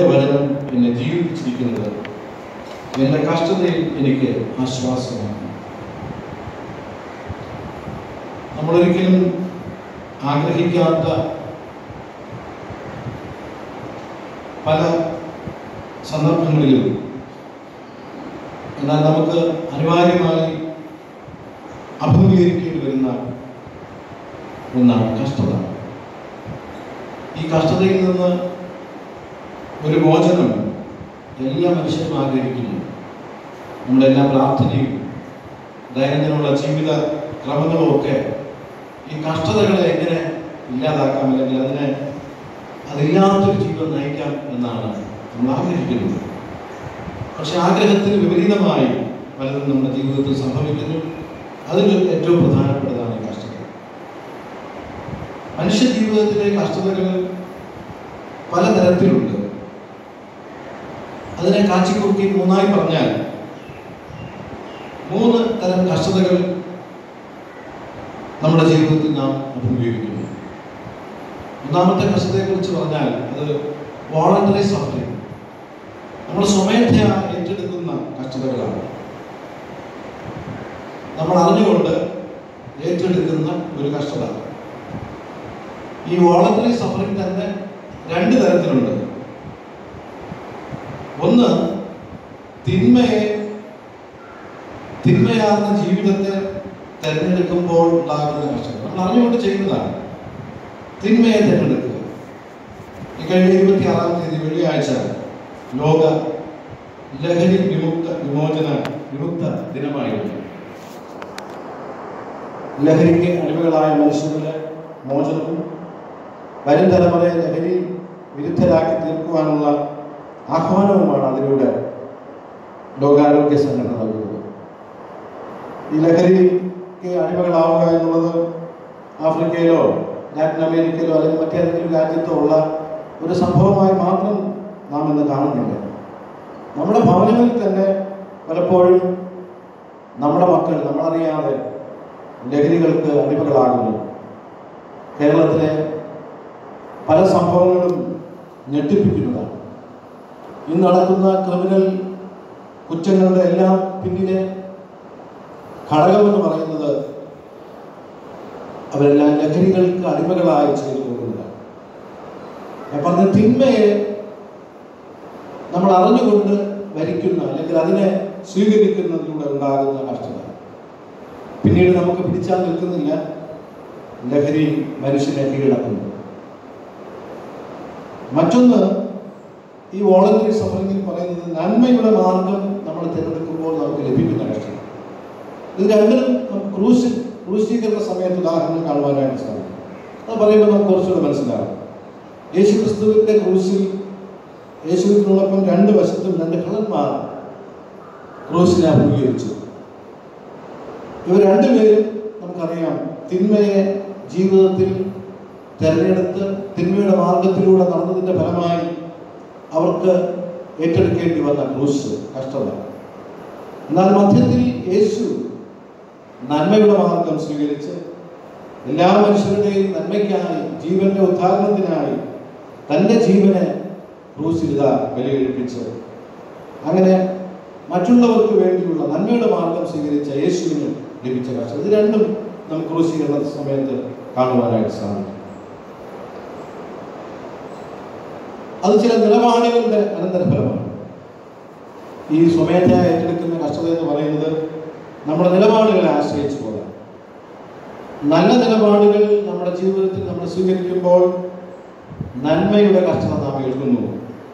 എൻ്റെ വചനം എന്നെ ജീവിപ്പിച്ചിരിക്കുന്നത് എൻ്റെ കഷ്ടതയിൽ എനിക്ക് ആശ്വാസമാണ് നമ്മളൊരിക്കലും ആഗ്രഹിക്കാത്ത പല സന്ദർഭങ്ങളിലും എന്നാൽ നമുക്ക് അനിവാര്യമായി അഭിമുഖീകരിക്കേണ്ടി വരുന്ന ഒന്നാണ് കഷ്ടത ഈ കഷ്ടതയിൽ നിന്ന് ഒരു മോചനം എല്ലാ മനുഷ്യരും ആഗ്രഹിക്കുന്നു നമ്മളെല്ലാ പ്രാർത്ഥനയും ദൈനംദിനമുള്ള ജീവിത ക്രമങ്ങളും ഒക്കെ ഈ കഷ്ടതകളെ എങ്ങനെ ഇല്ലാതാക്കാം അല്ലെങ്കിൽ അതിനെ അതില്ലാത്തൊരു ജീവിതം നയിക്കാം എന്നാണ് നമ്മൾ ആഗ്രഹിക്കുന്നത് പക്ഷെ ആഗ്രഹത്തിന് വിപരീതമായി പലതും നമ്മുടെ ജീവിതത്തിൽ സംഭവിക്കുന്നു അതിൽ ഏറ്റവും പ്രധാനപ്പെട്ടതാണ് ഈ കഷ്ടത മനുഷ്യ ജീവിതത്തിലെ കഷ്ടതകൾ പലതരത്തിലുണ്ട് അതിനെ കാച്ചിക്കുറുക്കി മൂന്നായി പറഞ്ഞാൽ മൂന്ന് തരം കഷ്ടതകൾ നമ്മുടെ ജീവിതത്തിൽ നാം അഭിമുഖീകരിക്കുന്നു ഒന്നാമത്തെ കഷ്ടതയെക്കുറിച്ച് പറഞ്ഞാൽ അത് വോളണ്ടറി സഫറിങ് നമ്മൾ സ്വമേധയാ ഏറ്റെടുക്കുന്ന കഷ്ടതകളാണ് നമ്മൾ അറിഞ്ഞുകൊണ്ട് ഏറ്റെടുക്കുന്ന ഒരു കഷ്ടത ഈ വോളണ്ടറി സഫറിങ് തന്നെ രണ്ട് തരത്തിലുണ്ട് ഒന്ന് തിന്മയെ തിന്മയാർന്ന ജീവിതത്തെ തിരഞ്ഞെടുക്കുമ്പോൾ ഉണ്ടാകുന്ന കഷ്ടത നമ്മൾ അറിഞ്ഞുകൊണ്ട് ചെയ്യുന്നതാണ് തിന്മയെ തിരഞ്ഞെടുക്കുക ഈ കഴിഞ്ഞ ഇരുപത്തി ആറാം തീയതി വെള്ളിയാഴ്ച ലോക ലഹരി വിമുക്ത വിമോചന വിമുക്ത ദിനമായിരുന്നു ലഹരിക്ക് അടിമകളായ മനുഷ്യരുടെ മോചനവും വരും തലമുറയെ ലഹരി വിരുദ്ധരാക്കി തീർക്കുവാനുള്ള ആഹ്വാനവുമാണ് അതിലൂടെ ലോകാരോഗ്യ സംഘടന നൽകുന്നത് ഈ ലഹരിക്ക് അടിമകളാവുക എന്നുള്ളത് ആഫ്രിക്കയിലോ ലാറ്റിൻ അമേരിക്കയിലോ അല്ലെങ്കിൽ മറ്റേതെങ്കിലും രാജ്യത്തോ ഉള്ള ഒരു സംഭവമായി മാത്രം നാം ഇന്ന് കാണുന്നില്ല നമ്മുടെ ഭവനങ്ങളിൽ തന്നെ പലപ്പോഴും നമ്മുടെ മക്കൾ നമ്മളറിയാതെ ലഹരികൾക്ക് അടിമകളാകുന്നു കേരളത്തിലെ പല സംഭവങ്ങളും ഞെട്ടിപ്പിക്കുന്നതാണ് ഇന്ന് നടക്കുന്ന ക്രിമിനൽ കുറ്റങ്ങളുടെ എല്ലാം പിന്നിലെ ഘടകമെന്ന് പറയുന്നത് അവരെല്ലാം ലഹരികൾക്ക് അടിമകളായി ചെയ്തു പോകുന്നതാണ് ഞാൻ പറഞ്ഞ തിന്മയെ നമ്മൾ അറിഞ്ഞുകൊണ്ട് വരിക്കുന്ന അല്ലെങ്കിൽ അതിനെ സ്വീകരിക്കുന്നതിലൂടെ ഉണ്ടാകുന്ന കഷ്ടത പിന്നീട് നമുക്ക് പിടിച്ചാൽ നിൽക്കുന്നില്ല ലഹരി മനുഷ്യനെ കീഴടക്കുന്നു മറ്റൊന്ന് ഈ വോളണ്ടറി സഫറിംഗിൽ പറയുന്നത് നന്മയുടെ മാർഗം നമ്മൾ തിരഞ്ഞെടുക്കുമ്പോൾ നമുക്ക് ലഭിക്കുന്ന കഷ്ടം ഇത് രണ്ടിനും നമുക്ക് ക്രൂശി ക്രൂശീകരണ സമയത്ത് ഉദാഹരണം കാണുവാനായിട്ട് സാധിക്കും അത് പറയുമ്പോൾ നമുക്ക് കുറച്ചുകൂടെ മനസ്സിലാവും യേശു ക്രിസ്തുവിൻ്റെ ക്രൂശിൽ യേശുവിനോടൊപ്പം രണ്ട് വശത്തും രണ്ട് കള്ളന്മാർ ക്രൂശിനെ അഭിമുഖീകരിച്ചു ഇവർ രണ്ടുപേരും നമുക്കറിയാം തിന്മയെ ജീവിതത്തിൽ തിരഞ്ഞെടുത്ത് തിന്മയുടെ മാർഗത്തിലൂടെ നടന്നതിൻ്റെ ഫലമായി അവർക്ക് ഏറ്റെടുക്കേണ്ടി വന്ന ക്രൂശ് കഷ്ടത എന്നാൽ മധ്യത്തിൽ യേശു നന്മയുടെ മാർഗം സ്വീകരിച്ച് എല്ലാ മനുഷ്യരുടെയും നന്മയ്ക്കായി ജീവന്റെ ഉദ്ധാരണത്തിനായി തൻ്റെ ജീവനെ ക്രൂശിലിത ബലികഴിപ്പിച്ച് അങ്ങനെ മറ്റുള്ളവർക്ക് വേണ്ടിയുള്ള നന്മയുടെ മാർഗം സ്വീകരിച്ച യേശുവിന് ലഭിച്ച കഷ്ടം ഇത് രണ്ടും നമുക്ക് ക്രൂശീകരണ സമയത്ത് കാണുവാനായിട്ട് സാധിക്കും അത് ചില നിലപാടുകളുടെ അനന്തരഫലമാണ് ഈ സ്വമേധ ഏറ്റെടുക്കുന്ന കഷ്ടത എന്ന് പറയുന്നത് നമ്മുടെ നിലപാടുകളെ ആശ്രയിച്ചു പോകാം നല്ല നിലപാടുകൾ നമ്മുടെ ജീവിതത്തിൽ നമ്മൾ സ്വീകരിക്കുമ്പോൾ നന്മയുടെ കഷ്ടത നാം എഴുതുന്നു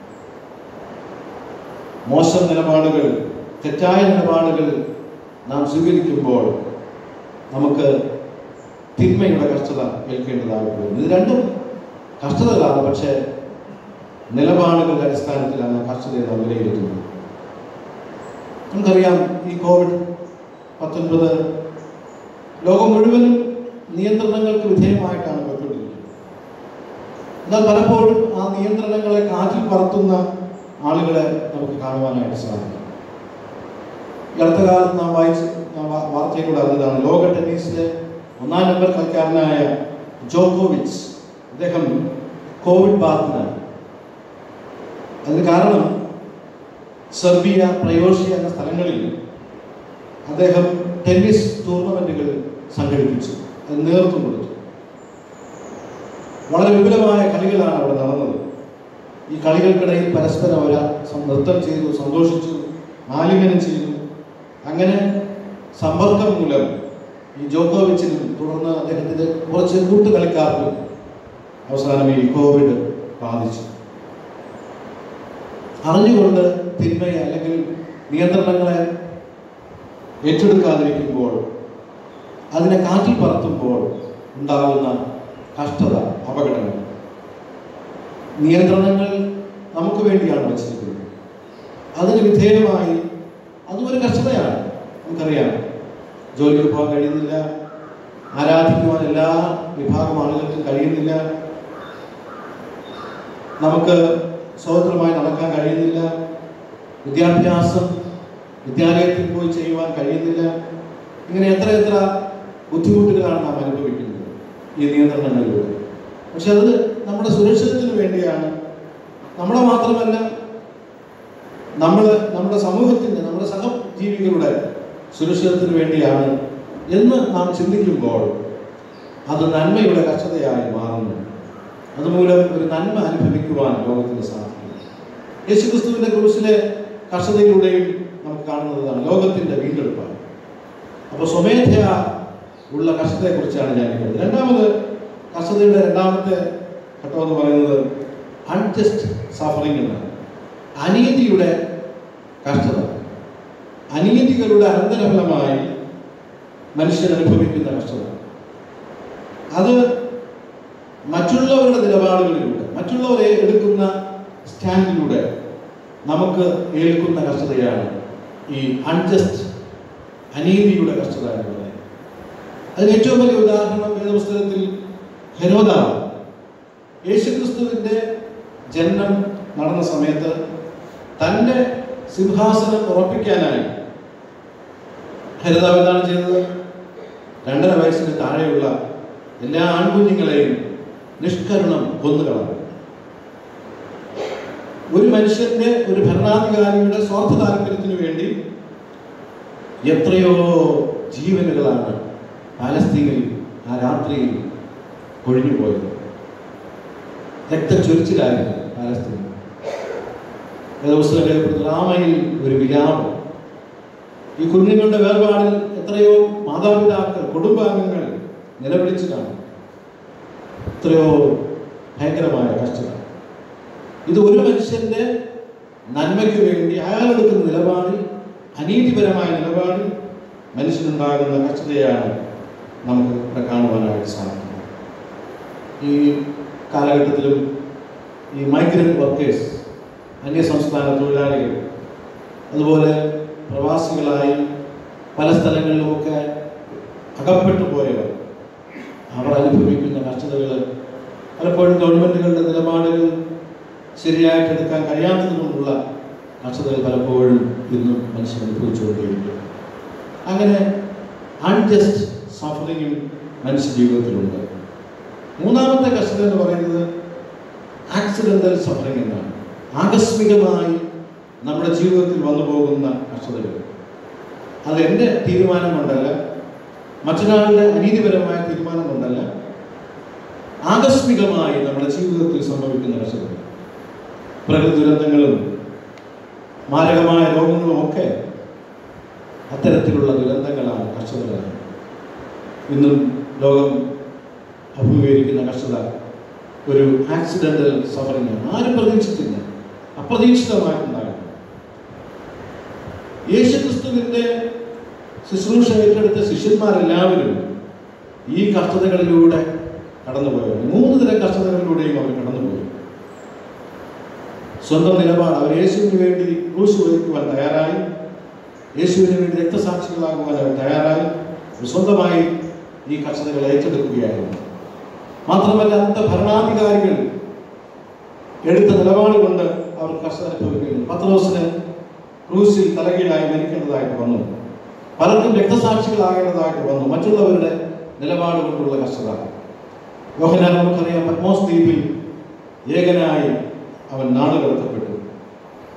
മോശം നിലപാടുകൾ തെറ്റായ നിലപാടുകൾ നാം സ്വീകരിക്കുമ്പോൾ നമുക്ക് തിന്മയുടെ കഷ്ടത ഏൽക്കേണ്ടതായി പോകുന്നു ഇത് രണ്ടും കഷ്ടതകളാണ് പക്ഷേ നിലപാടുകളുടെ അടിസ്ഥാനത്തിലാണ് കഷ്ടതയെ നാം വിലയിരുത്തുന്നത് നമുക്കറിയാം ഈ കോവിഡ് പത്തൊൻപത് ലോകം മുഴുവനും നിയന്ത്രണങ്ങൾക്ക് വിധേയമായിട്ടാണ് പോയിക്കൊണ്ടിരിക്കുന്നത് എന്നാൽ പലപ്പോഴും ആ നിയന്ത്രണങ്ങളെ കാറ്റിൽ പറത്തുന്ന ആളുകളെ നമുക്ക് കാണുവാനായിട്ട് സാധിക്കും ഈ അടുത്ത കാലത്ത് നാം വായിച്ച് നാം വാ- വാർത്തയിലൂടെ അറിഞ്ഞതാണ് ലോക ടെന്നീസിലെ ഒന്നാം നമ്പർ കളിക്കാരനായ ജോക്കോവിച്ച് അദ്ദേഹം കോവിഡ് ബാധിതനായി അതിന് കാരണം സെർബിയ പ്രയോഷ്യ എന്ന സ്ഥലങ്ങളിൽ അദ്ദേഹം ടെന്നീസ് ടൂർണമെന്റുകൾ സംഘടിപ്പിച്ചു അത് നേതൃത്വം കൊടുത്തു വളരെ വിപുലമായ കളികളാണ് അവിടെ നടന്നത് ഈ കളികൾക്കിടയിൽ പരസ്പരം അവർ നൃത്തം ചെയ്തു സന്തോഷിച്ചു ആലിംഗനം ചെയ്തു അങ്ങനെ സമ്പർക്കം മൂലം ഈ ജോക്കോവിച്ചിനും തുടർന്ന് അദ്ദേഹത്തിന്റെ കുറച്ച് കൂട്ടുകളിക്കാർക്കും അവസാനം ഈ കോവിഡ് ബാധിച്ചു അറിഞ്ഞുകൊണ്ട് തിന്മയെ അല്ലെങ്കിൽ നിയന്ത്രണങ്ങളെ ഏറ്റെടുക്കാതിരിക്കുമ്പോൾ അതിനെ കാറ്റിൽ പറത്തുമ്പോൾ ഉണ്ടാകുന്ന കഷ്ടത അപകടങ്ങൾ നിയന്ത്രണങ്ങൾ നമുക്ക് വേണ്ടിയാണ് വച്ചിരിക്കുന്നത് അതിന് വിധേയമായി അതും ഒരു കഷ്ടതയാണ് നമുക്കറിയാം ജോലിക്ക് പോകാൻ കഴിയുന്നില്ല ആരാധിക്കുവാൻ എല്ലാ വിഭാഗം ആളുകൾക്കും കഴിയുന്നില്ല നമുക്ക് സ്വതന്ത്രമായി നടക്കാൻ കഴിയുന്നില്ല വിദ്യാഭ്യാസം വിദ്യാലയത്തിൽ പോയി ചെയ്യുവാൻ കഴിയുന്നില്ല ഇങ്ങനെ എത്ര എത്ര ബുദ്ധിമുട്ടുകളാണ് നാം അനുഭവിക്കുന്നത് ഈ നിയന്ത്രണങ്ങളിലൂടെ പക്ഷെ അത് നമ്മുടെ സുരക്ഷിതത്തിന് വേണ്ടിയാണ് നമ്മളെ മാത്രമല്ല നമ്മൾ നമ്മുടെ സമൂഹത്തിൻ്റെ നമ്മുടെ സഹജീവികളുടെ സുരക്ഷിതത്തിന് വേണ്ടിയാണ് എന്ന് നാം ചിന്തിക്കുമ്പോൾ അത് നന്മയുടെ കഷ്ടതയായി മാറുന്നു അതുമൂലം ഒരു നന്മ അനുഭവിക്കുവാൻ ലോകത്തിന് സാധിക്കും യേശുക്രിസ്തുവിന്റെ കുറിച്ചിലെ കഷ്ടതയിലൂടെയും നമുക്ക് കാണുന്നതാണ് ലോകത്തിന്റെ വീണ്ടെടുപ്പാണ് അപ്പോൾ സ്വമേധയ ഉള്ള കഷ്ടതയെക്കുറിച്ചാണ് ഞാൻ പറയുന്നത് രണ്ടാമത് കഷ്ടതയുടെ രണ്ടാമത്തെ ഘട്ടം എന്ന് പറയുന്നത് അൺജസ്റ്റ് സഫറിംഗ് എന്നാണ് അനീതിയുടെ കഷ്ടത അനീതികളുടെ അനന്തരഫലമായി മനുഷ്യൻ അനുഭവിക്കുന്ന കഷ്ടത അത് മറ്റുള്ളവരുടെ നിലപാടുകളിലൂടെ മറ്റുള്ളവരെ എടുക്കുന്ന സ്റ്റാൻഡിലൂടെ നമുക്ക് ഏൽക്കുന്ന കഷ്ടതയാണ് ഈ അൺജസ്റ്റ് അനീതിയുടെ കഷ്ടത എന്ന് പറയുന്നത് അതിന് ഏറ്റവും വലിയ ഉദാഹരണം വേദപുസ്തകത്തിൽ ഹെരോദാവ് യേശുക്രിസ്തുവിന്റെ ജന്മം നടന്ന സമയത്ത് തൻ്റെ സിംഹാസനം ഉറപ്പിക്കാനായി ഹരിതാവ് എന്താണ് ചെയ്തത് രണ്ടര വയസ്സിന് താഴെയുള്ള എല്ലാ ആൺകുഞ്ഞുങ്ങളെയും നിഷ്കരുണം കൊന്നുകളഞ്ഞു ഒരു മനുഷ്യന്റെ ഒരു ഭരണാധികാരിയുടെ സ്വാർത്ഥ താല്പര്യത്തിന് വേണ്ടി എത്രയോ ജീവനുകളാണ് പാലസ്തീനിൽ ആ രാത്രിയിൽ കൊഴിഞ്ഞു പോയത് രക്തച്ചൊരിച്ചിലായിരുന്നു പാലസ്തീൻ വേദപുസ്തകം രേഖപ്പെടുത്തുന്ന രാമയിൽ ഒരു വിരാമം ഈ കുഞ്ഞുങ്ങളുടെ വേർപാടിൽ എത്രയോ മാതാപിതാക്കൾ കുടുംബാംഗങ്ങൾ നിലവിളിച്ചു കാണും എത്രയോ ഭയങ്കരമായ കഷ്ടത ഇത് ഒരു മനുഷ്യന്റെ നന്മയ്ക്ക് വേണ്ടി അയാളെടുക്കുന്ന നിലപാടിൽ അനീതിപരമായ നിലപാടിൽ മനുഷ്യനുണ്ടാകുന്ന കഷ്ടതയാണ് നമുക്ക് ഇവിടെ കാണുവാനായിട്ട് സാധിക്കുന്നത് ഈ കാലഘട്ടത്തിലും ഈ മൈഗ്രന്റ് വർക്കേഴ്സ് അന്യസംസ്ഥാന തൊഴിലാളികൾ അതുപോലെ പ്രവാസികളായി പല സ്ഥലങ്ങളിലുമൊക്കെ അകപ്പെട്ടു പോയവർ അവർ അനുഭവിക്കുന്ന കഷ്ടതകൾ പലപ്പോഴും ഗവൺമെൻറ്റുകളുടെ നിലപാടുകൾ ശരിയായിട്ട് എടുക്കാൻ കഴിയാത്തത് കൊണ്ടുള്ള കഷ്ടതകൾ പലപ്പോഴും ഇന്നും മനുഷ്യൻ അനുഭവിച്ചുകൊണ്ടേയിരിക്കും അങ്ങനെ അൺജസ്റ്റ് സഫറിങ്ങും മനുഷ്യ ജീവിതത്തിലുണ്ട് മൂന്നാമത്തെ കഷ്ടത എന്ന് പറയുന്നത് ആക്സിഡന്റൽ സഫറിങ് എന്നാണ് ആകസ്മികമായി നമ്മുടെ ജീവിതത്തിൽ വന്നു പോകുന്ന കഷ്ടതകൾ അത് എൻ്റെ തീരുമാനം കൊണ്ടല്ല മറ്റൊരാളുടെ അനീതിപരമായ തീരുമാനം കൊണ്ടല്ല ആകസ്മികമായി നമ്മുടെ ജീവിതത്തിൽ സംഭവിക്കുന്ന കഷ്ടതകൾ പ്രകൃതി ദുരന്തങ്ങളും മാരകമായ രോഗങ്ങളും ഒക്കെ അത്തരത്തിലുള്ള ദുരന്തങ്ങളാണ് കഷ്ടതകളാണ് ഇന്നും ലോകം അഭിമുഖീകരിക്കുന്ന കഷ്ടത ഒരു ആക്സിഡന്റൽ സഫറിങ് ആരും പ്രതീക്ഷിച്ചില്ല അപ്രതീക്ഷിതമായിട്ടുണ്ടാകുന്നു യേശുക്രിസ്തുവിന്റെ ശുശ്രൂഷ ഏറ്റെടുത്ത ശിഷ്യന്മാരെല്ലാവരും ഈ കഷ്ടതകളിലൂടെ കടന്നുപോയവർ മൂന്ന് തരം കഷ്ടതകളിലൂടെയും അവർ കടന്നുപോയി സ്വന്തം നിലപാട് അവർ യേശുവിന് വേണ്ടി ക്രൂശ് വഹിക്കുവാൻ തയ്യാറായി യേശുവിന് വേണ്ടി രക്തസാക്ഷികളാകുവാൻ അവർ തയ്യാറായി അവർ സ്വന്തമായി ഈ കഷ്ടതകൾ ഏറ്റെടുക്കുകയായിരുന്നു മാത്രമല്ല അന്നത്തെ ഭരണാധികാരികൾ എടുത്ത നിലപാട് കൊണ്ട് അവർ കഷ്ടത അനുഭവിക്കുന്നു പത്രോസിന് ക്രൂസിൽ തലകീഴായി മരിക്കേണ്ടതായിട്ട് വന്നു പലർക്കും രക്തസാക്ഷികളാകേണ്ടതായിട്ട് വന്നു മറ്റുള്ളവരുടെ നിലപാട് കൊണ്ടുള്ള കഷ്ടത യോഹനാൻ നമുക്കറിയാം പത്മോസ് ദ്വീപിൽ ഏകനായി അവൻ നാട് കടത്തപ്പെട്ടു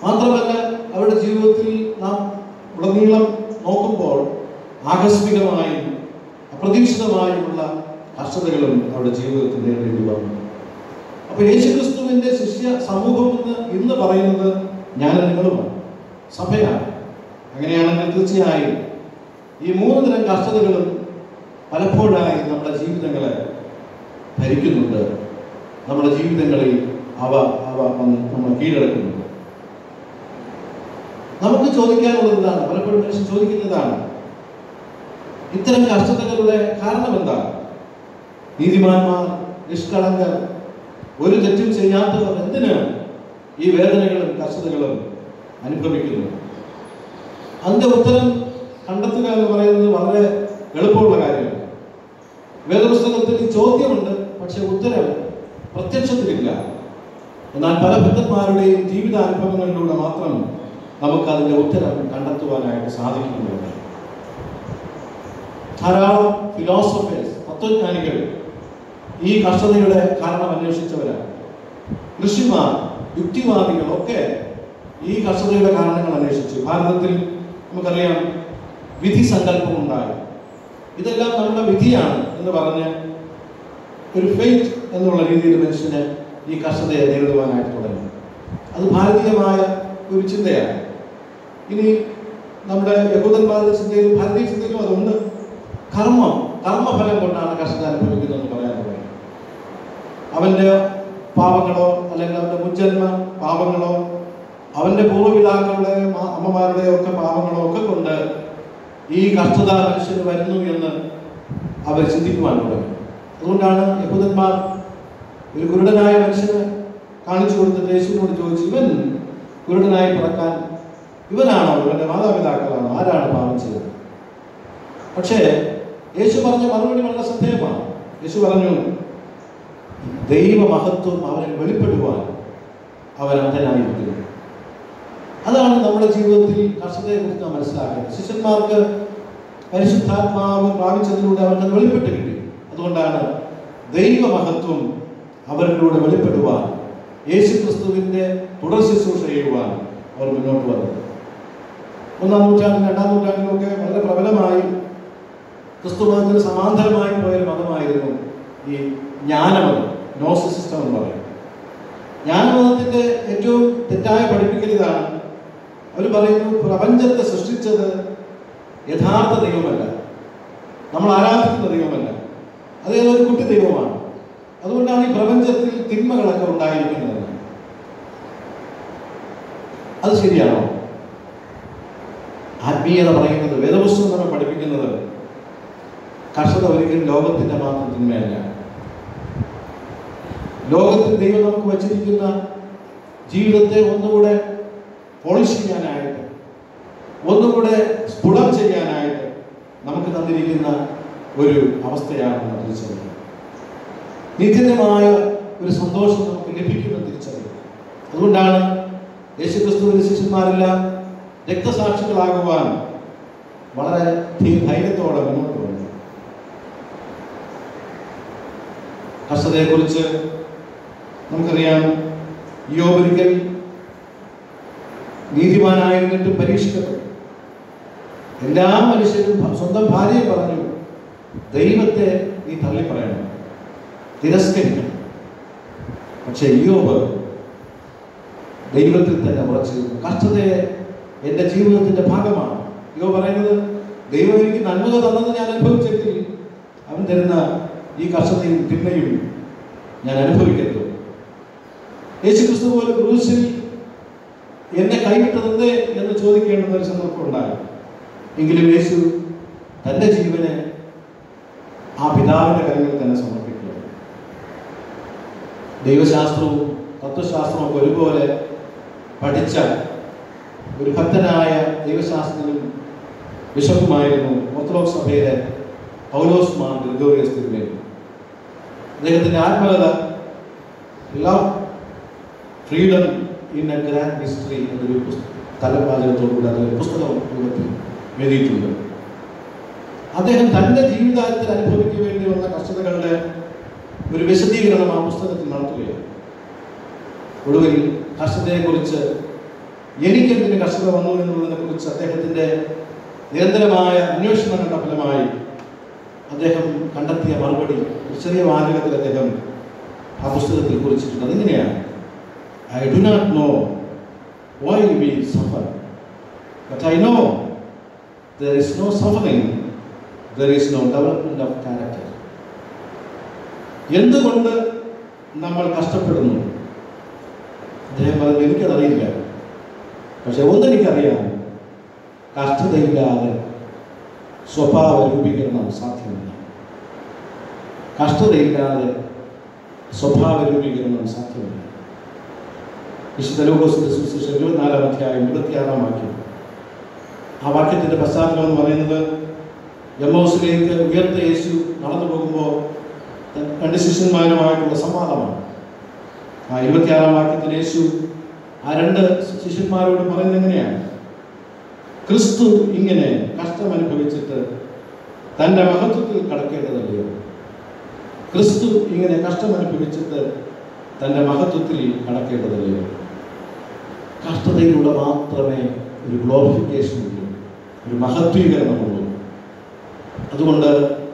മാത്രമല്ല അവരുടെ ജീവിതത്തിൽ നാം ഉടനീളം നോക്കുമ്പോൾ ആകസ്മികമായും അപ്രതീക്ഷിതമായുമുള്ള കഷ്ടതകളും അവരുടെ ജീവിതത്തിൽ നേരിടേണ്ടി വന്നു അപ്പൊ യേശുക്രിസ്തുവിന്റെ ശിഷ്യ സമൂഹം എന്ന് ഇന്ന് പറയുന്നത് ഞാൻ നിങ്ങളുമാണ് സഭയാണ് അങ്ങനെയാണെങ്കിൽ തീർച്ചയായും ഈ മൂന്ന് തരം കഷ്ടതകളും പലപ്പോഴായി നമ്മുടെ ജീവിതങ്ങളെ ഭരിക്കുന്നുണ്ട് നമ്മുടെ ജീവിതങ്ങളിൽ അവ അവ വന്ന് നമ്മൾ കീഴടക്കുന്നുണ്ട് നമുക്ക് ചോദിക്കാനുള്ളത് ഇതാണ് പലപ്പോഴും മനുഷ്യൻ ചോദിക്കുന്നതാണ് ഇത്തരം കഷ്ടതകളുടെ കാരണം എന്താണ് നീതിമാന്മാർ നിഷ്കളങ്കർ ഒരു തെറ്റും ചെയ്യാത്തവർ എന്തിന് ഈ വേദനകളും കഷ്ടതകളും അനുഭവിക്കുന്നു അതിന്റെ ഉത്തരം കണ്ടെത്തുക എന്ന് പറയുന്നത് വളരെ എളുപ്പമുള്ള കാര്യമാണ് വേദപുസ്തകത്തിൽ ഈ ചോദ്യമുണ്ട് പക്ഷെ ഉത്തരം പ്രത്യക്ഷത്തിലില്ല എന്നാൽ പല ഭക്തന്മാരുടെയും ജീവിതാനുഭവങ്ങളിലൂടെ മാത്രം നമുക്ക് അതിന്റെ ഉത്തരം കണ്ടെത്തുവാനായിട്ട് സാധിക്കുന്നുണ്ട് ധാരാളം ഫിലോസഫേഴ്സ് തത്വജ്ഞാനികൾ ഈ കഷ്ടതയുടെ കാരണം അന്വേഷിച്ചവരാണ് ഋഷിമാർ യുക്തിവാദികൾ ഒക്കെ ഈ കഷ്ടതയുടെ കാരണങ്ങൾ അന്വേഷിച്ചു ഭാരതത്തിൽ നമുക്കറിയാം വിധി സങ്കല്പം ഉണ്ടായി ഇതെല്ലാം നമ്മുടെ വിധിയാണ് എന്ന് പറഞ്ഞ് ഒരു ഫെയ്റ്റ് എന്നുള്ള രീതിയിൽ മനുഷ്യന് ഈ കഷ്ടതയെ നേരിടുവാനായിട്ട് തുടങ്ങി അത് ഭാരതീയമായ ഒരു ചിന്തയാണ് ഇനി നമ്മുടെ യഹൂദന്മാരുടെ ചിന്തയിലും ഭാരതീയ ചിന്തയിലും അതുണ്ട് കർമ്മം കർമ്മഫലം കൊണ്ടാണ് കഷ്ടത അനുഭവിക്കുന്നതെന്ന് പറയാൻ തുടങ്ങി അവന്റെ പാപങ്ങളോ അല്ലെങ്കിൽ അവന്റെ മുജ്ജന്മ പാപങ്ങളോ അവന്റെ പൂർവ്വപിതാക്കളുടെ മാ- അമ്മമാരുടെ ഒക്കെ പാപങ്ങളോ ഒക്കെ കൊണ്ട് ഈ കഷ്ടത മനുഷ്യന് വരുന്നു എന്ന് അവർ ചിന്തിക്കുവാൻ തുടങ്ങി അതുകൊണ്ടാണ് യഹൂദന്മാർ ഒരു കുരുടനായ മനുഷ്യന് കാണിച്ചു കൊടുത്തിട്ട് യേശുവിനോട് ചോദിച്ചു ഇവൻ കുരുടനായി പിറക്കാൻ ഇവനാണോ ഇവന്റെ മാതാപിതാക്കളാണോ ആരാണ് പാപം ചെയ്തത് പക്ഷേ യേശു പറഞ്ഞ മറുപടി വളരെ ശ്രദ്ധേയമാണ് യേശു പറഞ്ഞു ദൈവമഹത്വം അവനിൽ വെളിപ്പെടുവാൻ അവൻ അന്ധനായിരിക്കുന്നു അതാണ് നമ്മുടെ ജീവിതത്തിൽ കർഷകരെ കുറിച്ച് നാം മനസ്സിലാക്കേണ്ടത് ശിഷ്യന്മാർക്ക് പരിശുദ്ധാത്മാവ് പ്രാപിച്ചതിലൂടെ അവർക്ക് അത് വെളിപ്പെട്ട് കിട്ടി അതുകൊണ്ടാണ് ദൈവമഹത്വം അവരിലൂടെ വെളിപ്പെടുവാൻ യേശു ക്രിസ്തുവിന്റെ തുടർ ശുശ്രൂഷ ചെയ്യുവാൻ അവർ മുന്നോട്ട് വന്നത് ഒന്നാം നൂറ്റാണ്ടിലും രണ്ടാം നൂറ്റാണ്ടിലും ഒക്കെ വളരെ പ്രബലമായി ക്രിസ്തു മതത്തിന് സമാന്തരമായി പോയൊരു മതമായിരുന്നു ഈ ജ്ഞാനമതം നോസ് സിസ്റ്റം എന്ന് പറയും ജ്ഞാനമതത്തിന്റെ ഏറ്റവും തെറ്റായ പഠിപ്പിക്കൽ ഇതാണ് അവർ പറയുന്നു പ്രപഞ്ചത്തെ സൃഷ്ടിച്ചത് യഥാർത്ഥ ദൈവമല്ല നമ്മൾ ആരാധിക്കുന്ന ദൈവമല്ല അത് ഏതോ ഒരു കുട്ടി ദൈവമാണ് അതുകൊണ്ടാണ് ഈ പ്രപഞ്ചത്തിൽ തിന്മകളൊക്കെ ഉണ്ടായിരിക്കുന്നത് അത് ശരിയാണോ ആത്മീയത പറയുന്നത് വേദപുസ്തകം നമ്മെ പഠിപ്പിക്കുന്നത് കർഷക ഒരിക്കലും ലോകത്തിന്റെ മാത്രം തിന്മയല്ല ലോകത്തിൽ ദൈവം നമുക്ക് വച്ചിരിക്കുന്ന ജീവിതത്തെ ഒന്നുകൂടെ പോളിഷ് ചെയ്യാനായിട്ട് ഒന്നുകൂടെ സ്ഫുടം ചെയ്യാനായിട്ട് നമുക്ക് തന്നിരിക്കുന്ന ഒരു അവസ്ഥയാണ് നമ്മൾ തിരിച്ചറിയുന്നത് നിത്യമായ ഒരു സന്തോഷം നമുക്ക് ലഭിക്കുമെന്ന് തിരിച്ചറിയുക അതുകൊണ്ടാണ് യേശുക്രിസ്തുവിന്റെ ശിഷ്യന്മാരെല്ലാം രക്തസാക്ഷികളാകുവാൻ വളരെ ധീ- ധൈര്യത്തോടെ മുന്നോട്ട് വന്നു കർഷകരെക്കുറിച്ച് നമുക്കറിയാം യോബൊരിക്കൽ നീതിമാനായിരുന്നിട്ട് പരീക്ഷിക്കപ്പെട്ടു എല്ലാ മനുഷ്യരും ഭ- സ്വന്തം ഭാര്യയെ പറഞ്ഞു ദൈവത്തെ നീ തള്ളി പറയണം തിരസ്കരിക്കണം പക്ഷെ യോബ് ദൈവത്തിൽ തന്നെ ഉറച്ചിരുന്നു കഷ്ടതയെ എൻ്റെ ജീവിതത്തിന്റെ ഭാഗമാണ് യോ പറയുന്നത് ദൈവം എനിക്ക് നന്മ തന്നത് ഞാൻ അനുഭവിച്ചെങ്കിൽ അവൻ തരുന്ന ഈ കഷ്ടതയും തിന്മയും ഞാൻ അനുഭവിക്കരുത് യേശു ക്രിസ്തു പോലെ ക്രൂശിൽ എന്നെ കൈവിട്ടതെന്ത് എന്ന് ചോദിക്കേണ്ടുന്ന ഒരു സന്ദർഭം ഉണ്ടായി എങ്കിലും യേശു തൻ്റെ ജീവനെ ആ പിതാവിന്റെ കരങ്ങളിൽ തന്നെ സമർപ്പിക്കുക ദൈവശാസ്ത്രവും തത്വശാസ്ത്രവും ഒക്കെ ഒരുപോലെ പഠിച്ച ഒരു ഭക്തനായ ദൈവശാസ്ത്രജ്ഞനും ബിഷപ്പുമായിരുന്നു ഓർത്തഡോക്സ് സഭയിലെ പൗലോസ് മാർ ഗ്രിഗോറിയസ് തിരുമേനി അദ്ദേഹത്തിന്റെ ആത്മകഥ love freedom in a grand history എന്നൊരു പുസ്ത- തലവാചകത്തോടുകൂടി അതൊരു പുസ്തകം രൂപത്തിൽ എഴുതിയിട്ടുണ്ട് അദ്ദേഹം തന്റെ ജീവിതത്തിൽ അനുഭവിக்க വേണ്ടി വന്ന കഷ്ടതകളുടെ ഒരു വിശദീകരണം ആ പുസ്തകത്തിൽ നടത്തുകയാണ് ഒടുവിൽ കഷ്ടതയെക്കുറിച്ച് എനിക്കെന്തിന് കഷ്ടത വന്നു എന്നുള്ളതിനെ കുറിച്ച് അദ്ദേഹത്തിന്റെ നിരന്തരമായ അന്വേഷണങ്ങളുടെ ഫലമായി അദ്ദേഹം കണ്ടെത്തിയ മറുപടി ഒരു ചെറിയ വാചകത്തിൽ അദ്ദേഹം ആ പുസ്തകത്തിൽ കുറിച്ചിട്ടുണ്ട് അതിങ്ങനെയാണ് I do not know why we suffer but I know there is no suffering there is no development of character എന്തുകൊണ്ട് നമ്മൾ കഷ്ടപ്പെടുന്നു അദ്ദേഹം പറഞ്ഞു എനിക്കതറിയില്ല പക്ഷെ ഒന്നെനിക്കറിയാം കഷ്ടതയില്ലാതെ സ്വഭാവ രൂപീകരണം സാധ്യമല്ല കഷ്ടതയില്ലാതെ സ്വഭാവ രൂപീകരണം സാധ്യമല്ല വിശുദ്ധ ലോകോസിന്റെ സുവിശേഷം ഇരുപത്തിനാലാം അധ്യായം ഇരുപത്തിയാറാം വാക്യം ആ വാക്യത്തിന്റെ പശ്ചാത്തലം എന്ന് പറയുന്നത് എമ്മോസിലേക്ക് ഉയർത്ത യേശു നടന്നു പോകുമ്പോൾ രണ്ട് ശിഷ്യന്മാരുമായിട്ടുള്ള സംവാദമാണ് ആ ഇരുപത്തിയാറാം വാക്യത്തിൽ യേശു ആ രണ്ട് ശിഷ്യന്മാരോട് പറയുന്നത് എങ്ങനെയാണ് ക്രിസ്തു ഇങ്ങനെ കഷ്ടം അനുഭവിച്ചിട്ട് തൻ്റെ മഹത്വത്തിൽ കടക്കേണ്ടതല്ലയോ ക്രിസ്തു ഇങ്ങനെ കഷ്ടം അനുഭവിച്ചിട്ട് തൻ്റെ മഹത്വത്തിൽ കടക്കേണ്ടതല്ലയോ കഷ്ടതയിലൂടെ മാത്രമേ ഒരു ഗ്ലോറിഫിക്കേഷൻ ഉള്ളൂ ഒരു മഹത്വീകരണമുള്ളൂ അതുകൊണ്ട്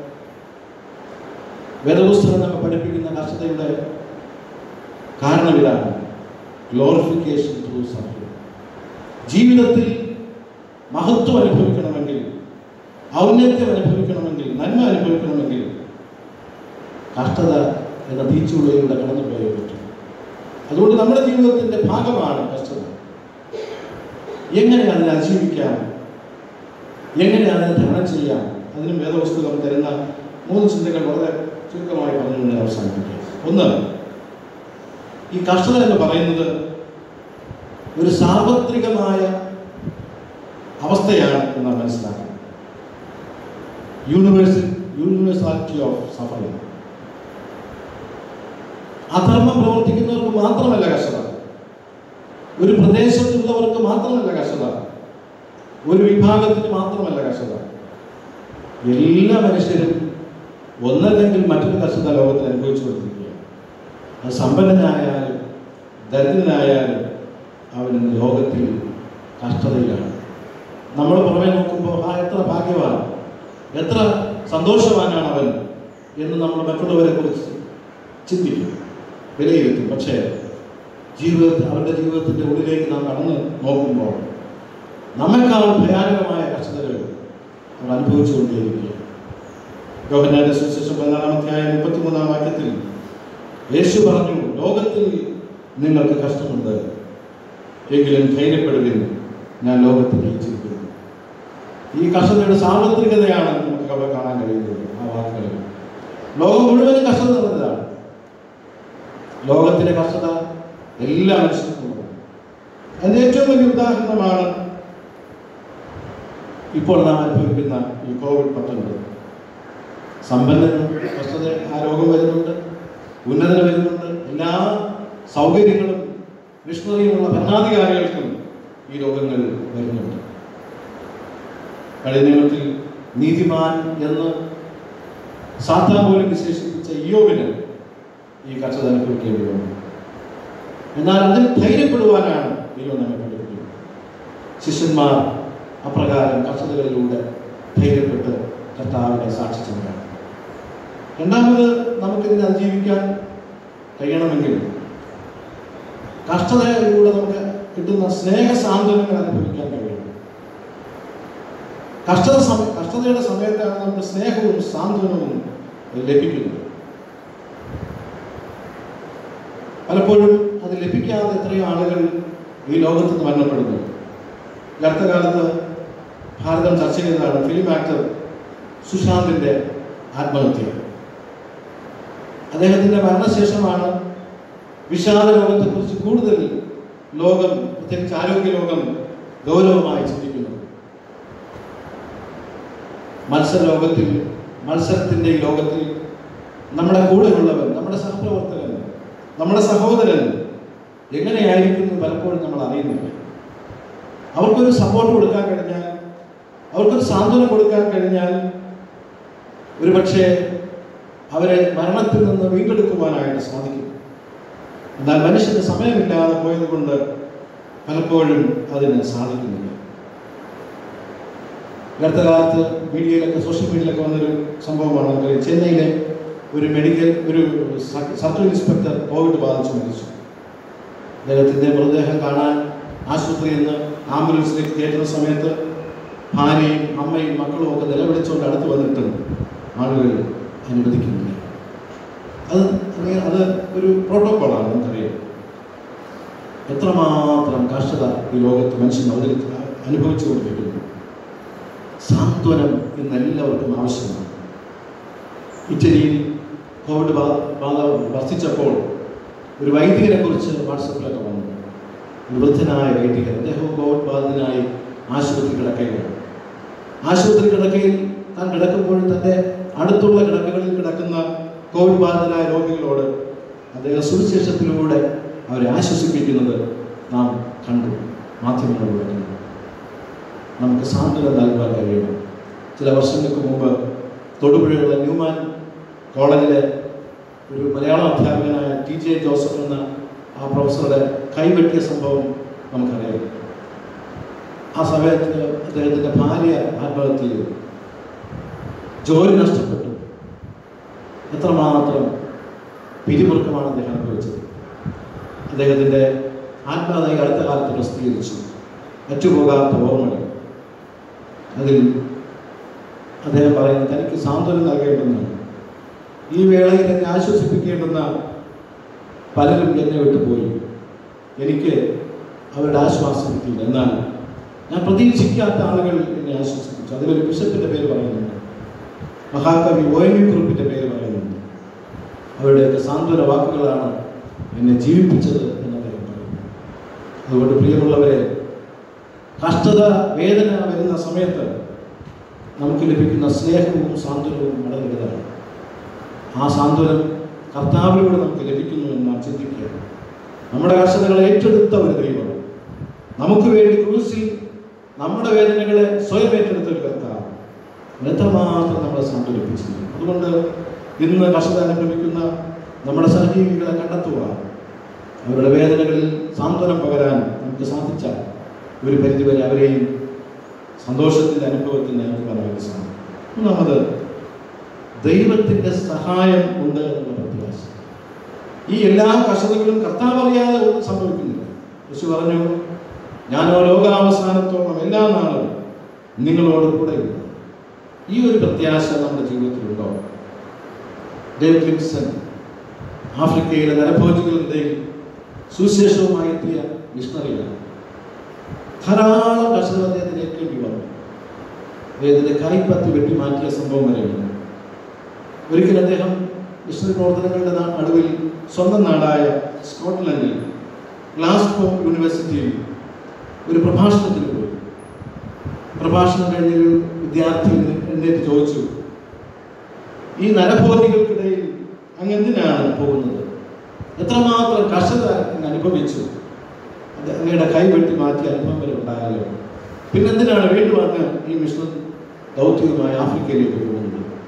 വേദപുസ്തകം നമ്മെ പഠിപ്പിക്കുന്ന കഷ്ടതയുടെ കാരണം ഇതാണ് ഗ്ലോറിഫിക്കേഷൻ ത്രൂ സഫറിംഗ് ജീവിതത്തിൽ മഹത്വം അനുഭവിക്കണമെങ്കിൽ ഔന്നത്യം അനുഭവിക്കണമെങ്കിൽ നന്മ അനുഭവിക്കണമെങ്കിൽ കഷ്ടത എന്ന തീച്ചുള്ളിലൂടെ കടന്നു പോയേ പറ്റും അതുകൊണ്ട് നമ്മുടെ ജീവിതത്തിന്റെ ഭാഗമാണ് കഷ്ടത എങ്ങനെ അതിനെ അതിജീവിക്കാം എങ്ങനെ അതിനെ തരണം ചെയ്യാം അതിനും വേദപുസ്തകം തരുന്ന മൂന്ന് ചിന്തകൾ വളരെ ചുരുക്കമായി പറഞ്ഞുകൊണ്ട് ഞാൻ അവസാനിപ്പിക്കാം ഒന്ന് ഈ കഷ്ടത എന്ന് പറയുന്നത് ഒരു സാർവത്രികമായ അവസ്ഥയാണ് എന്ന് മനസ്സിലാക്കണം യൂണിവേഴ്സൽ യൂണിവേഴ്സാലിറ്റി ഓഫ് സഫറിംഗ് അധർമ്മം പ്രവർത്തിക്കുന്നവർക്ക് മാത്രമല്ല കഷ്ടത ഒരു പ്രദേശത്തുള്ളവർക്ക് മാത്രമല്ല കഷ്ടത ഒരു വിഭാഗത്തിന് മാത്രമല്ല കഷ്ടത എല്ലാ മനുഷ്യരും ഒന്നല്ലെങ്കിൽ മറ്റൊരു കഷ്ടത ലോകത്തിൽ അനുഭവിച്ചു കൊണ്ടിരിക്കുകയാണ് അത് സമ്പന്നനായാലും ദരിദ്രനായാലും അവൻ ലോകത്തിൽ കഷ്ടതയിലാണ് നമ്മൾ പുറമെ നോക്കുമ്പോൾ ആ എത്ര ഭാഗ്യവാൻ എത്ര സന്തോഷവാനാണ് അവൻ എന്ന് നമ്മൾ മറ്റുള്ളവരെ കുറിച്ച് ചിന്തിക്കും വിലയിരുത്തും പക്ഷേ ജീവിതത്തിൽ അവരുടെ ജീവിതത്തിൻ്റെ ഉള്ളിലേക്ക് നാം കടന്ന് നോക്കുമ്പോൾ നമ്മെക്കാൾ ഭയാനകമായ കഷ്ടതകൾ അവർ അനുഭവിച്ചുകൊണ്ടേയിരിക്കുക യോഹന്നാന്റെ സുവിശേഷം പതിനാലാം അധ്യായം മുപ്പത്തിമൂന്നാം വാക്യത്തിൽ യേശു പറഞ്ഞു ലോകത്തിൽ നിങ്ങൾക്ക് കഷ്ടമുണ്ട് എങ്കിലും ധൈര്യപ്പെടുവിൻ ഞാൻ ലോകത്തിൽ ജയിച്ചിരിക്കുന്നു ഈ കഷ്ടതയുടെ സാർവത്രികതയാണ് നമുക്ക് അവിടെ കാണാൻ കഴിയുന്നത് ആ വാക്കുകളിൽ ലോകം മുഴുവനും കഷ്ടത നിറഞ്ഞതാണ് ലോകത്തിലെ കഷ്ടത എല്ലാ മനുഷ്യർക്കും ഉള്ളതാണ്. അതിന്റെ ഏറ്റവും വലിയ ഉദാഹരണമാണ് ഇപ്പോൾ നാം അനുഭവിക്കുന്ന ഈ കോവിഡ് പത്തൊൻപത് സമ്പന്നനും കഷ്ടത ആ രോഗം വരുന്നുണ്ട് ഉന്നതന് വരുന്നുണ്ട് എല്ലാ സൗകര്യങ്ങളും മിഷണറിയുമുള്ള ഭരണാധികാരികൾക്കും ഈ രോഗങ്ങൾ വരുന്നുണ്ട് കഴിഞ്ഞ നിയമത്തിൽ നീതിമാൻ എന്ന് സാത്താൻ പോലും വിശേഷിപ്പിച്ച ഇയോബിന് ഈ കഷ്ടത അനുഭവിക്കേണ്ടി വന്നു എന്നാൽ അതിൽ ധൈര്യപ്പെടുവാനാണ് ദൈവം നമ്മെ പഠിപ്പിക്കുന്നത് ശിഷ്യന്മാർ അപ്രകാരം കഷ്ടതകളിലൂടെ ധൈര്യപ്പെട്ട് കർത്താവിനെ സാക്ഷിച്ചവരാണ് രണ്ടാമത് നമുക്കിതിനെ അതിജീവിക്കാൻ കഴിയണമെങ്കിൽ കഷ്ടതയിലൂടെ നമുക്ക് കിട്ടുന്ന സ്നേഹ സാന്ത്വനങ്ങൾ അനുഭവിക്കാൻ കഴിയണം കഷ്ടത സമയ കഷ്ടതയുടെ സമയത്താണ് നമുക്ക് സ്നേഹവും സാന്ത്വനവും ലഭിക്കുന്നത് പലപ്പോഴും അത് ലഭിക്കാതെ എത്രയോ ആളുകൾ ഈ ലോകത്ത് നിന്ന് മരണപ്പെടുന്നു ഈ അടുത്ത കാലത്ത് ഭാരതം ചർച്ച ചെയ്തതാണ് ഫിലിം ആക്ടർ സുശാന്തിന്റെ ആത്മഹത്യ അദ്ദേഹത്തിന്റെ മരണശേഷമാണ് വിഷാദ രോഗത്തെക്കുറിച്ച് കൂടുതൽ ലോകം പ്രത്യേകിച്ച് ആരോഗ്യ ലോകം ഗൗരവമായി ചിന്തിക്കുന്നത് മത്സര ലോകത്തിൽ മത്സരത്തിന്റെ ഈ ലോകത്തിൽ നമ്മുടെ കൂടെയുള്ളവൻ നമ്മുടെ സഹപ്രവർത്തകൻ നമ്മുടെ സഹോദരൻ എങ്ങനെയായിരിക്കുന്നു പലപ്പോഴും നമ്മൾ അറിയുന്നില്ല അവർക്കൊരു സപ്പോർട്ട് കൊടുക്കാൻ കഴിഞ്ഞാൽ അവർക്കൊരു സാന്ത്വനം കൊടുക്കാൻ കഴിഞ്ഞാൽ ഒരു പക്ഷേ അവരെ മരണത്തിൽ നിന്ന് വീണ്ടെടുക്കുവാനായിട്ട് സാധിക്കും എന്നാൽ മനുഷ്യന് സമയമില്ലാതെ പോയത് കൊണ്ട് പലപ്പോഴും അതിന് സാധിക്കുന്നില്ല ഈ അടുത്ത കാലത്ത് മീഡിയയിലൊക്കെ സോഷ്യൽ മീഡിയയിലൊക്കെ വന്നൊരു സംഭവമാണ് നമുക്കറിയാം ചെന്നൈയിലെ ഒരു മെഡിക്കൽ ഒരു സ- സർക്കിൾ ഇൻസ്പെക്ടർ കോവിഡ് ബാധിച്ച് മരിച്ചു അദ്ദേഹത്തിൻ്റെ മൃതദേഹം കാണാൻ ആശുപത്രിയിൽ നിന്ന് ആംബുലൻസിലേക്ക് കയറ്റുന്ന സമയത്ത് ഭാര്യയും അമ്മയും മക്കളും ഒക്കെ നിലവിളിച്ചുകൊണ്ട് അടുത്ത് വന്നിട്ടും ആളുകൾ അനുവദിക്കുന്നില്ല അത് അറിയാം, അത് ഒരു പ്രോട്ടോക്കോളാണ് നമുക്കറിയാം എത്രമാത്രം കഷ്ടത ഈ ലോകത്ത് മനുഷ്യൻ അവതരിച്ച് അനുഭവിച്ചുകൊണ്ടിരിക്കുന്നു സാന്ത്വനം ഇന്ന് എല്ലാവർക്കും ആവശ്യമാണ് ഇറ്റലിയിൽ കോവിഡ് ബാ- ബാധ വർദ്ധിച്ചപ്പോൾ ഒരു വൈദികനെ കുറിച്ച് വാട്സപ്പിലൊക്കെ വന്നു ഒരു വൃദ്ധനായ വൈദികൻ അദ്ദേഹവും കോവിഡ് ബാധിതനായി ആശുപത്രി കിടക്കുകയാണ് ആശുപത്രി കിടക്കയിൽ താൻ കിടക്കുമ്പോൾ തൻ്റെ അടുത്തുള്ള കിടക്കകളിൽ കിടക്കുന്ന കോവിഡ് ബാധിതരായ രോഗികളോട് അദ്ദേഹം സുവിശേഷത്തിലൂടെ അവരെ ആശ്വസിപ്പിക്കുന്നത് നാം കണ്ടു മാധ്യമങ്ങളിലൂടെ കണ്ടു നമുക്ക് സാന്ത്വനം നൽകുവാൻ കഴിയണം ചില വർഷങ്ങൾക്ക് മുമ്പ് തൊടുപുഴയുള്ള ന്യൂമാൻ കോളേജിലെ ഒരു മലയാളം അധ്യാപകനായ ടി ജെ ജോസഫ് എന്ന ആ പ്രൊഫസറുടെ കൈവെട്ടിയ സംഭവം നമുക്കറിയാം ആ സമയത്ത് അദ്ദേഹത്തിൻ്റെ ഭാര്യ ആത്മഹത്യ ചെയ്തു ജോലി നഷ്ടപ്പെട്ടു എത്രമാത്രം പിരിമുറുക്കമാണ് അദ്ദേഹം അനുഭവിച്ചത് അദ്ദേഹത്തിൻ്റെ ആത്മകഥ ഈ അടുത്ത കാലത്ത് പ്രസിദ്ധീകരിച്ചു അറ്റുപോകാത്ത ഓർമ്മകൾ അതിൽ അദ്ദേഹം പറയുന്നത് തനിക്ക് സാന്ത്വനം നൽകേണ്ടുന്ന ഈ വേളയിൽ എന്നെ ആശ്വസിപ്പിക്കേണ്ടുന്ന പലരും എന്നെ വിട്ടു പോയി എനിക്ക് അവരുടെ ആശ്വാസം കിട്ടിയില്ല എന്നാൽ ഞാൻ പ്രതീക്ഷിക്കാത്ത ആളുകൾ എന്നെ ആശ്വസിപ്പിച്ചു അതിലൊരു ബിഷപ്പിന്റെ പേര് പറയുന്നുണ്ട് മഹാകവി ഒ എൻ വി കുറിപ്പിന്റെ പേര് പറയുന്നുണ്ട് അവരുടെയൊക്കെ സാന്ത്വന വാക്കുകളാണ് എന്നെ ജീവിപ്പിച്ചത് എന്ന് അദ്ദേഹം പറയുന്നു അതുകൊണ്ട് പ്രിയമുള്ളവരെ കഷ്ടത വേദന വരുന്ന സമയത്ത് നമുക്ക് ലഭിക്കുന്ന സ്നേഹവും സാന്ത്വനവും വളരെ വലുതാണ് ആ സാന്ത്വനം കർത്താവിലൂടെ നമുക്ക് ലഭിക്കുന്നു എന്ന് നാം ചിന്തിക്കുക നമ്മുടെ കഷ്ടതകളെ ഏറ്റെടുത്ത ഒരു ദൈവം നമുക്ക് വേണ്ടി ക്രൂസിൽ നമ്മുടെ വേദനകളെ സ്വയം ഏറ്റെടുത്ത ഒരു കർത്താവ് എത്രമാത്രം നമ്മളെ സാന്ത്വനിപ്പിച്ചിരിക്കുന്നു അതുകൊണ്ട് ഇന്ന് കഷ്ടത അനുഭവിക്കുന്ന നമ്മുടെ സഹജീവികളെ കണ്ടെത്തുക അവരുടെ വേദനകളിൽ സാന്ത്വനം പകരാൻ നമുക്ക് സാധിച്ചാൽ ഒരു പരിധിവരെ അവരെയും സന്തോഷത്തിൻ്റെ അനുഭവത്തിൽ നയിക്കുവാനായിട്ട് സാധിക്കും മൂന്നാമത് ദൈവത്തിൻ്റെ സഹായം ഉണ്ട് എന്നുള്ള പ്രത്യാശ ഈ എല്ലാ കഷ്ടതകളും കർത്താവ് അറിയാതെ ഒന്നും സംഭവിക്കുന്നില്ല യേശു പറഞ്ഞു ഞാനോ ലോകാവസാനത്തോളം എല്ലാ നാളും നിങ്ങളോട് കൂടെയുണ്ട് ഈ ഒരു പ്രത്യാശ നമ്മുടെ ജീവിതത്തിലുണ്ടോ ഡേവിഡ് ലിപ്സൺ ആഫ്രിക്കയിലെ നരഭോജികളുടെയും സുവിശേഷവുമായി എത്തിയ മിഷണറിയാണ് ധാരാളം കർഷകർ അദ്ദേഹത്തിന് ഏൽക്കേണ്ടി വന്നു അദ്ദേഹത്തിന്റെ കൈപ്പത്തി വെട്ടി മാറ്റിയ സംഭവം വരെയുണ്ട് ഒരിക്കൽ അദ്ദേഹം മിഷണറി പ്രവർത്തനങ്ങളുടെ നാ- നടുവിൽ സ്വന്തം നാടായ സ്കോട്ട്ലൻഡിൽ ഗ്ലാസ്കോ യൂണിവേഴ്സിറ്റിയിൽ ഒരു പ്രഭാഷണത്തിന് പോയി പ്രഭാഷണം കഴിഞ്ഞൊരു വിദ്യാർത്ഥി എഴുന്നേറ്റ് ചോദിച്ചു ഈ നരഭോജികൾക്കിടയിൽ അങ്ങ് എന്തിനാണ് പോകുന്നത് എത്രമാത്രം കഷ്ടത അങ്ങ് അനുഭവിച്ചു അത് അങ്ങയുടെ കൈ വെട്ടി മാറ്റിയ അനുഭവം വരെ ഉണ്ടായാലോ പിന്നെന്തിനാണ് വീണ്ടും അങ്ങ് ഈ മിഷൻ ദൗത്യവുമായി ആഫ്രിക്കയിലേക്ക് പോകുന്നത്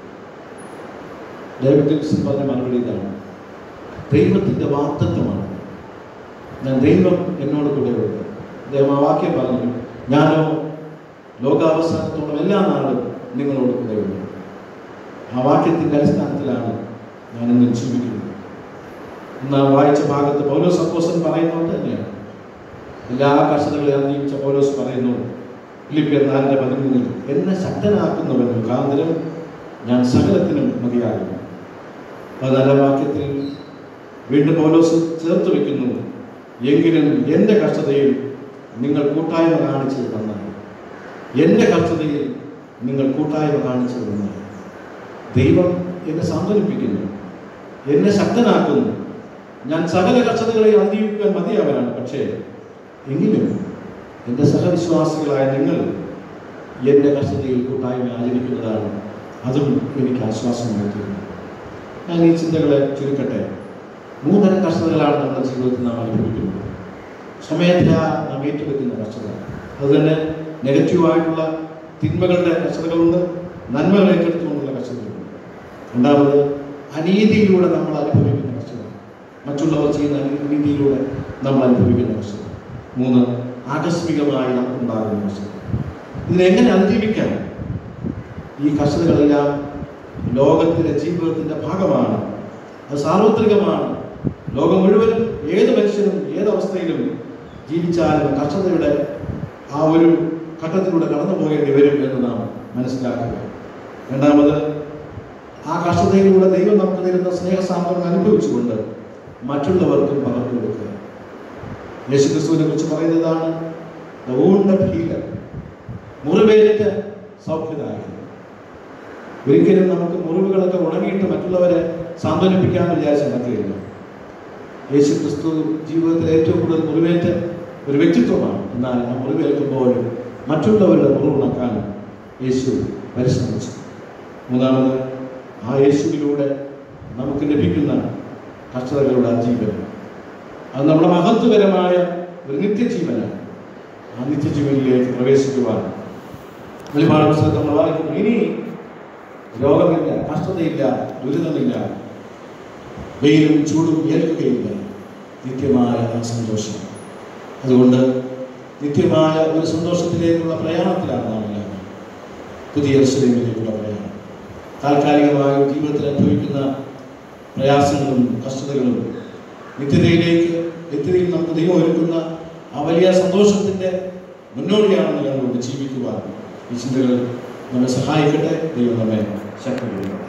ഡേവിഡ് ഗിബ്സൺ പറഞ്ഞ മറുപടി ഇതാണ് ദൈവത്തിൻ്റെ വാക്തത്വമാണ് ഞാൻ ദൈവം എന്നോട് കൂടെ ഉണ്ട് അദ്ദേഹം ആ വാക്യം പറഞ്ഞു ഞാനോ ലോകാവസാനത്തോളം എല്ലാ നാളും നിങ്ങളോട് കൂടെ ഉണ്ട് ആ വാക്യത്തിൻ്റെ അടിസ്ഥാനത്തിലാണ് ഞാൻ ഇന്ന് ജീവിക്കുന്നത് ഇന്ന് ആ വായിച്ച ഭാഗത്ത് പൗലോസ് അപ്പോസൻ പറയുന്നത് തന്നെയാണ് എല്ലാ കർഷകകളെ അതിജീവിച്ച പൗലോസ് പറയുന്നു ഫിലിപ്പിയർ നാലിന്റെ പതിമൂന്നിൽ എന്നെ ശക്തനാക്കുന്നവൻ മുഖാന്തരം ഞാൻ സകലത്തിനും മതിയാകുന്നു പതിനാലാം വാക്യത്തിൽ വീണ്ടും പൗലോസ് ചേർത്ത് വെക്കുന്നു എങ്കിലും എൻ്റെ കഷ്ടതയിൽ നിങ്ങൾ കൂട്ടായ്മ കാണിച്ചത് നന്നായി എൻ്റെ കഷ്ടതയിൽ നിങ്ങൾ കൂട്ടായ്മ കാണിച്ചത് നന്നായി ദൈവം എന്നെ സാന്ത്വനിപ്പിക്കുന്നു എന്നെ ശക്തനാക്കുന്നു ഞാൻ സകല കഷ്ടതകളെ അതിജീവിക്കാൻ മതിയാവനാണ് പക്ഷേ എങ്കിലും എൻ്റെ സഹവിശ്വാസികളായ നിങ്ങൾ എൻ്റെ കഷ്ടതയിൽ കൂട്ടായ്മ ആചരിക്കുന്നതാണ് അതും എനിക്ക് ആശ്വാസമായി തീരുന്നു ഞാൻ ഈ ചിന്തകളെ ചുരുക്കട്ടെ മൂന്നരം കഷ്ടതകളാണ് നമ്മുടെ ജീവിതത്തിൽ നാം അനുഭവിക്കുന്നത് സ്വമേധ നാം ഏറ്റെടുക്കുന്ന കഷ്ടത അതുതന്നെ നെഗറ്റീവായിട്ടുള്ള തിന്മകളുടെ കഷ്ടതകളുണ്ട് നന്മകൾ ഏറ്റെടുത്തുകൊണ്ടുള്ള കഷ്ടതകളുണ്ട് രണ്ടാമത് അനീതിയിലൂടെ നമ്മൾ അനുഭവിക്കുന്ന കഷ്ടത മറ്റുള്ളവർ ചെയ്യുന്ന അനീതിയിലൂടെ നമ്മൾ അനുഭവിക്കുന്ന കഷ്ടത മൂന്ന് ആകസ്മികമായി നമുക്കുണ്ടാകുന്ന കഷ്ടത ഇതിനെങ്ങനെ അതിജീവിക്കാൻ ഈ കഷ്ടതകളെല്ലാം ലോകത്തിലെ ജീവിതത്തിന്റെ ഭാഗമാണ് അത് സാർവത്രികമാണ് ലോകം മുഴുവനും ഏത് മനുഷ്യനും ഏത് അവസ്ഥയിലും ജീവിച്ചാലും കഷ്ടതയുടെ ആ ഒരു ഘട്ടത്തിലൂടെ കടന്നു പോകേണ്ടി വരും എന്ന് നാം മനസ്സിലാക്കുക രണ്ടാമത് ആ കഷ്ടതയിലൂടെ ദൈവം നമുക്ക് തരുന്ന സ്നേഹസാന്ത്വനം അനുഭവിച്ചുകൊണ്ട് മറ്റുള്ളവർക്കും പകർന്നു കൊടുക്കുക യേശുക്രിസ്തുവിനെ കുറിച്ച് പറയുന്നതാണ് "The wounded healer." മുറിവേറ്റ സൗഖ്യദായകൻ ഒരിക്കലും നമുക്ക് മുറിവുകളൊക്കെ ഉണങ്ങിയിട്ട് മറ്റുള്ളവരെ സാന്ത്വനിപ്പിക്കാമെന്ന് വിചാരിച്ച് നടക്കുകയില്ല യേശു ക്രിസ്തു ജീവിതത്തിൽ ഏറ്റവും കൂടുതൽ മുറിവേറ്റ ഒരു വ്യക്തിത്വമാണ് എന്നാൽ ആ മുറിവേൽക്കുമ്പോൾ മറ്റുള്ളവരുടെ മുറിവുണക്കാൻ യേശു പരിശ്രമിച്ചു മൂന്നാമത് ആ യേശുവിലൂടെ നമുക്ക് ലഭിക്കുന്ന കഷ്ടതകളുടെ അതിജീവനം അത് നമ്മുടെ മഹത്വകരമായ ഒരു നിത്യജീവനാണ് ആ നിത്യജീവനിലേക്ക് പ്രവേശിക്കുവാൻ വെളിപാട് പുസ്തകത്തിൽ നമ്മൾ വായിക്കുന്നു ഇനി രോഗമില്ല കഷ്ടതയില്ല ദുരിതമില്ല വെയിലും ചൂടും ഏൽക്കുകയില്ല നിത്യമായ ആ സന്തോഷം അതുകൊണ്ട് നിത്യമായ ഒരു സന്തോഷത്തിലേക്കുള്ള പ്രയാണത്തിലാണ് നാം എല്ലാവരും പുതിയ യെരൂശലേമിലേക്കുള്ള പ്രയാണം താൽക്കാലികമായ ജീവിതത്തിൽ അനുഭവിക്കുന്ന പ്രയാസങ്ങളും കഷ്ടതകളും നിത്യതയിലേക്ക് നിത്യതയിൽ നമുക്ക് ദൈവം ഒരുക്കുന്ന ആ വലിയ സന്തോഷത്തിൻ്റെ മുന്നോടിയാണെന്ന് കണ്ടുകൊണ്ട് ജീവിക്കുവാൻ ഈ ചിന്തകൾ നമ്മെ സഹായിക്കട്ടെ ദൈവം നമ്മെ ശക്തി